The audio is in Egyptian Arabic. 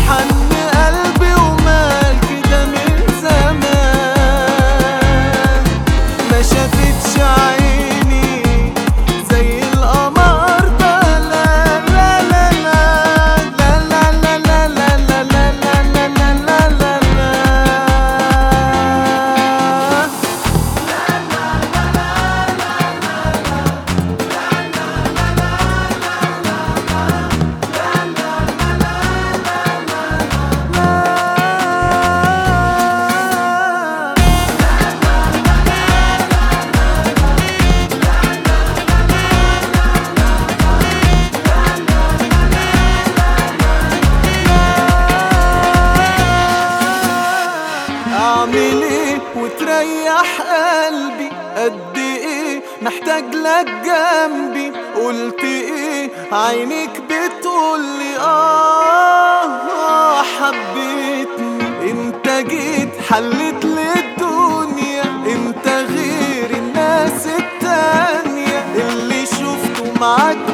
حن قلبي ومال كده من زمان ما شافتش عيني زي القمر ده لا لا لا لا لا لا لا لا لا لا لا لا لا لا لا اعمل ايه وتريح قلبي قد ايه محتاج لك جنبي قلت ايه عينيك بتقولي آه, اه حبيتني انت جيت حلت لي الدنيا انت غير الناس التانية اللي شفته معاك